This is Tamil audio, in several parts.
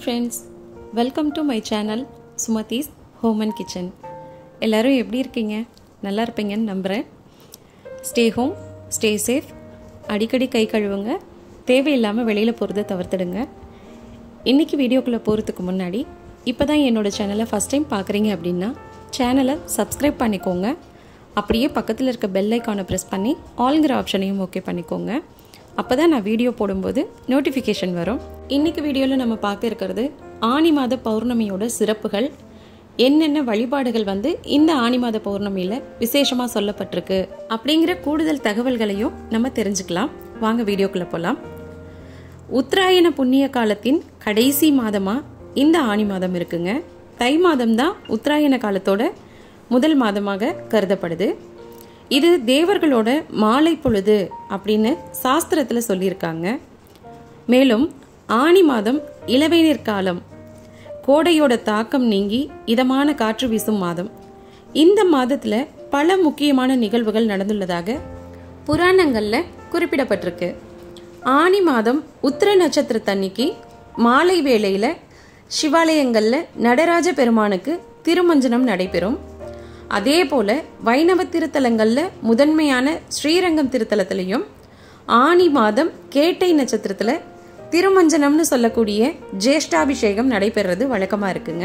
friends welcome to my channel Sumathi's home and kitchen எல்லாரும் எப்படி இருக்கீங்க நல்லா இருப்பீங்கன்னு நம்புகிறேன் ஸ்டே ஹோம் ஸ்டே சேஃப் அடிக்கடி கை கழுவுங்க தேவையில்லாமல் வெளியில் போகிறத தவிர்த்துடுங்க இன்றைக்கி வீடியோக்குள்ளே போகிறதுக்கு முன்னாடி இப்போ தான் என்னோடய சேனலை ஃபஸ்ட் டைம் பார்க்குறீங்க அப்படின்னா சேனலை சப்ஸ்கிரைப் பண்ணிக்கோங்க அப்படியே பக்கத்தில் இருக்க பெல் ஐக்கானை ப்ரெஸ் பண்ணி ஆல்ங்கிற ஆப்ஷனையும் ஓகே பண்ணிக்கோங்க அப்போ தான் நான் வீடியோ போடும்போது நோட்டிஃபிகேஷன் வரும் இன்றைக்கி வீடியோவில் நம்ம பார்க்க இருக்கிறது ஆனி மாத பௌர்ணமியோட சிறப்புகள் என்னென்ன வழிபாடுகள் வந்து இந்த ஆனி மாத பௌர்ணமியில் விசேஷமாக சொல்லப்பட்டிருக்கு அப்படிங்கிற கூடுதல் தகவல்களையும் நம்ம தெரிஞ்சுக்கலாம் வாங்க வீடியோக்குள்ளே போகலாம் உத்தராயண புண்ணிய காலத்தின் கடைசி மாதமா இந்த ஆனி மாதம் இருக்குங்க தை மாதம் தான் உத்தராயண காலத்தோட முதல் மாதமாக கருதப்படுது இது தேவர்களோட மாலை பொழுது அப்படின்னு சாஸ்திரத்தில் சொல்லியிருக்காங்க மேலும் ஆனி மாதம் இளவேநீர் காலம் கோடையோட தாக்கம் நீங்கி இதமான காற்று வீசும் மாதம் இந்த மாதத்தில் பல முக்கியமான நிகழ்வுகள் நடந்துள்ளதாக புராணங்களில் குறிப்பிடப்பட்டிருக்கு ஆனி மாதம் உத்திர நட்சத்திரத்தன்னைக்கு மாலை வேளையில் சிவாலயங்களில் நடராஜ பெருமானுக்கு திருமஞ்சனம் நடைபெறும் அதே போல வைணவ திருத்தலங்களில் முதன்மையான ஸ்ரீரங்கம் திருத்தலத்திலையும் ஆனி மாதம் கேட்டை நட்சத்திரத்தில் திருமஞ்சனம்னு சொல்லக்கூடிய ஜேஷ்டாபிஷேகம் நடைபெறது வழக்கமாக இருக்குங்க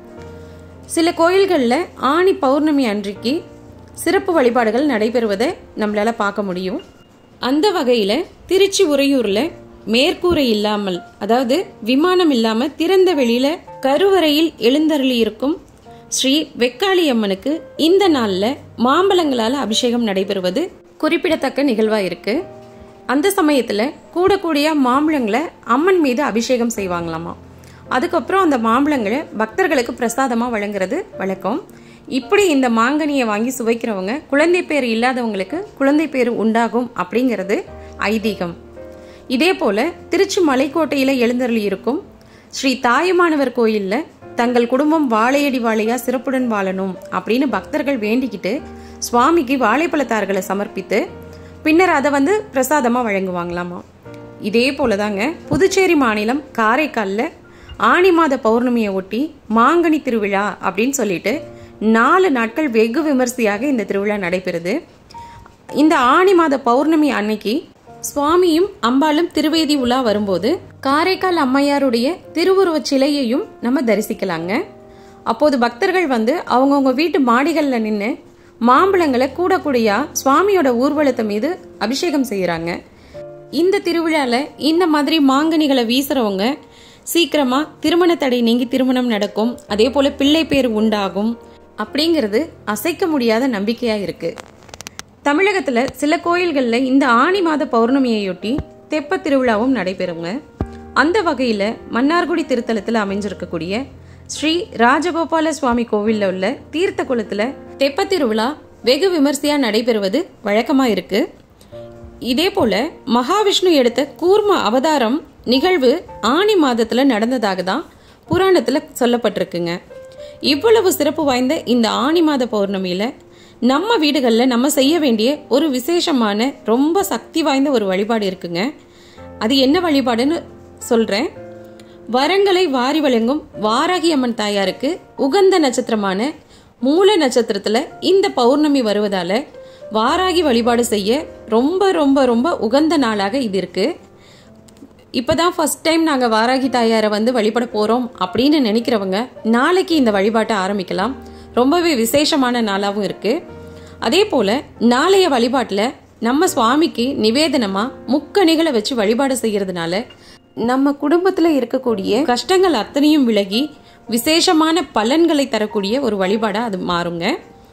சில கோயில்களில் ஆனி பௌர்ணமி அன்றைக்கு சிறப்பு வழிபாடுகள் நடைபெறுவதை நம்மளால பார்க்க முடியும் அந்த வகையில் திருச்சி உறையூரில் மேற்கூரை இல்லாமல் அதாவது விமானம் இல்லாமல் திறந்த வெளியில கருவறையில் எழுந்தருளி இருக்கும் ஸ்ரீ வெக்காளி அம்மனுக்கு இந்த நாளில் மாம்பழங்களால் அபிஷேகம் நடைபெறுவது குறிப்பிடத்தக்க நிகழ்வாக இருக்கு அந்த சமயத்தில் கூட கூடிய மாம்பழங்களை அம்மன் மீது அபிஷேகம் செய்வாங்களாமா அதுக்கப்புறம் அந்த மாம்பழங்களை பக்தர்களுக்கு பிரசாதமாக வழங்குறது வழக்கம் இப்படி இந்த மாங்கனியை வாங்கி சுவைக்கிறவங்க குழந்தை பேர் இல்லாதவங்களுக்கு குழந்தை பேர் உண்டாகும் அப்படிங்கிறது ஐதீகம் இதே போல திருச்சி மலைக்கோட்டையில் எழுந்தருளி இருக்கும் ஸ்ரீ தாயுமானவர் கோயிலில் தங்கள் குடும்பம் வாழையடி வாழையா சிறப்புடன் வாழணும் அப்படின்னு பக்தர்கள் வேண்டிக்கிட்டு சுவாமிக்கு வாழைப்பழத்தார்களை சமர்ப்பித்து பின்னர் அதை வந்து பிரசாதமாக வழங்குவாங்களாமா இதே போல தாங்க புதுச்சேரி மாநிலம் காரைக்காலில் ஆனி மாத பௌர்ணமியை ஒட்டி மாங்கனி திருவிழா அப்படின்னு சொல்லிட்டு நாலு நாட்கள் வெகு விமர்சையாக இந்த திருவிழா நடைபெறுது இந்த ஆனி மாத பௌர்ணமி அன்னைக்கு சுவாமியும் அம்பாளும் திருவேதி உலா வரும்போது காரைக்கால் அம்மையாருடைய திருவுருவச் சிலையையும் நம்ம தரிசிக்கலாங்க அப்போது பக்தர்கள் வந்து அவங்கவுங்க வீட்டு மாடிகளில் நின்று மாம்பழங்களை கூட கூடையா சுவாமியோட ஊர்வலத்தை மீது அபிஷேகம் செய்கிறாங்க இந்த திருவிழால இந்த மாதிரி மாங்கனிகளை வீசுறவங்க சீக்கிரமா திருமண தடை நீங்கி திருமணம் நடக்கும் அதே போல பிள்ளை பேர் உண்டாகும் அப்படிங்கிறது அசைக்க முடியாத நம்பிக்கையா இருக்கு தமிழகத்துல சில கோயில்கள்ல இந்த ஆனி மாத பௌர்ணமியையொட்டி தெப்ப திருவிழாவும் நடைபெறுங்க அந்த வகையில மன்னார்குடி திருத்தலத்துல அமைஞ்சிருக்கக்கூடிய ஸ்ரீ ராஜகோபால சுவாமி கோவில்ல உள்ள தீர்த்த குளத்துல தெப்ப திருவிழா வெகு விமர்சையா நடைபெறுவது வழக்கமா இருக்கு இதே போல மகாவிஷ்ணு எடுத்த கூர்ம அவதாரம் நிகழ்வு ஆனி மாதத்துல நடந்ததாக தான் புராணத்துல சொல்லப்பட்டிருக்குங்க இவ்வளவு சிறப்பு வாய்ந்த இந்த ஆனி மாத பௌர்ணமியில நம்ம வீடுகளில் நம்ம செய்ய வேண்டிய ஒரு விசேஷமான ரொம்ப சக்தி வாய்ந்த ஒரு வழிபாடு இருக்குங்க அது என்ன வழிபாடுன்னு சொல்றேன் வரங்களை வாரி வழங்கும் வாராகி அம்மன் தாயாருக்கு உகந்த நட்சத்திரமான மூல நட்சத்திரத்துல இந்த பௌர்ணமி வருவதால வாராகி வழிபாடு செய்ய ரொம்ப ரொம்ப ரொம்ப உகந்த நாளாக இது இருக்கு இப்போதான் ஃபர்ஸ்ட் டைம் நாங்கள் வாராகி தாயாரை வந்து வழிபட போகிறோம் அப்படின்னு நினைக்கிறவங்க நாளைக்கு இந்த வழிபாட்டை ஆரம்பிக்கலாம் ரொம்பவே விசேஷமான நாளாகவும் இருக்கு அதே போல் நாளைய வழிபாட்டில் நம்ம சுவாமிக்கு நிவேதனமாக முக்கணிகளை வச்சு வழிபாடு செய்யறதுனால நம்ம குடும்பத்தில் இருக்கக்கூடிய கஷ்டங்கள் அத்தனையும் விலகி விசேஷமான பலன்களை தரக்கூடிய ஒரு வழிபாடாக அது மாறுங்க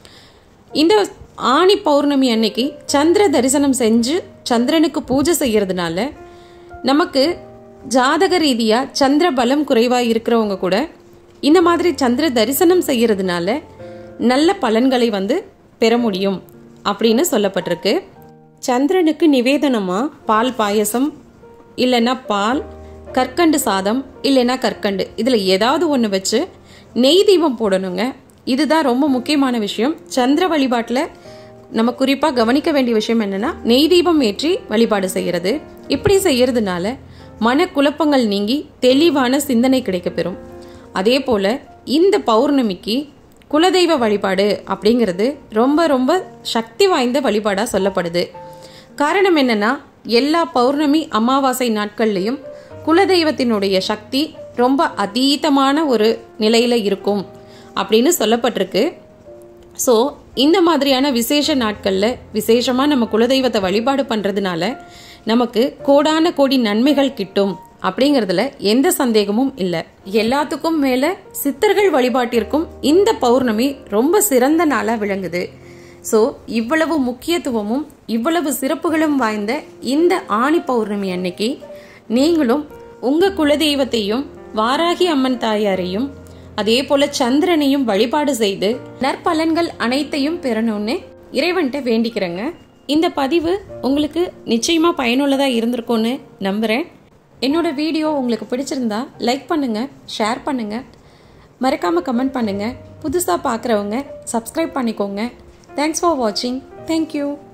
இந்த ஆணி பௌர்ணமி அன்னைக்கு சந்திர தரிசனம் செஞ்சு சந்திரனுக்கு பூஜை செய்யறதுனால நமக்கு ஜாதக ரீதியா சந்திர பலம் குறைவாக இருக்கிறவங்க கூட இந்த மாதிரி சந்திர தரிசனம் செய்யறதுனால நல்ல பலன்களை வந்து பெற முடியும் அப்படின்னு சொல்லப்பட்டிருக்கு சந்திரனுக்கு நிவேதனமா பால் பாயசம் இல்லைன்னா பால் கற்கண்டு சாதம் இல்லைன்னா கற்கண்டு இதில் ஏதாவது ஒன்று வச்சு நெய் தீபம் போடணுங்க இதுதான் ரொம்ப முக்கியமான விஷயம் சந்திர வழிபாட்டில் நம்ம குறிப்பாக கவனிக்க வேண்டிய விஷயம் என்னன்னா நெய் தீபம் ஏற்றி வழிபாடு செய்கிறது இப்படி செய்யறதுனால மனக்குழப்பங்கள் நீங்கி தெளிவான சிந்தனை கிடைக்கப்பெறும் அதே போல இந்த பௌர்ணமிக்கு குலதெய்வ வழிபாடு அப்படிங்கிறது ரொம்ப ரொம்ப சக்தி வாய்ந்த வழிபாடாக சொல்லப்படுது காரணம் என்னன்னா எல்லா பௌர்ணமி அமாவாசை நாட்கள்லையும் குலதெய்வத்தினுடைய சக்தி ரொம்ப அதீதமான ஒரு நிலையில இருக்கும் அப்படின்னு சொல்லப்பட்டிருக்கு ஸோ இந்த மாதிரியான விசேஷ நாட்களில் விசேஷமாக நம்ம குலதெய்வத்தை வழிபாடு பண்ணுறதுனால நமக்கு கோடான கோடி நன்மைகள் கிட்டும் அப்படிங்கிறதுல எந்த சந்தேகமும் இல்லை எல்லாத்துக்கும் மேலே சித்தர்கள் வழிபாட்டிற்கும் இந்த பௌர்ணமி ரொம்ப சிறந்த நாளாக விளங்குது ஸோ இவ்வளவு முக்கியத்துவமும் இவ்வளவு சிறப்புகளும் வாய்ந்த இந்த ஆணி பௌர்ணமி அன்னைக்கு நீங்களும் உங்க குலதெய்வத்தையும் வாராகி அம்மன் தாயாரையும் அதே போல சந்திரனையும் வழிபாடு செய்து நற்பலன்கள் அனைத்தையும் பெறணும்னு இறைவன்கிட்ட வேண்டிக்கிறேங்க இந்த பதிவு உங்களுக்கு நிச்சயமா பயனுள்ளதா இருந்திருக்கும்னு நம்புறேன் என்னோட வீடியோ உங்களுக்கு பிடிச்சிருந்தா லைக் பண்ணுங்க ஷேர் பண்ணுங்க மறக்காம கமெண்ட் பண்ணுங்க புதுசா பார்க்குறவங்க சப்ஸ்கிரைப் பண்ணிக்கோங்க தேங்க்ஸ் ஃபார் வாட்சிங் தேங்க்யூ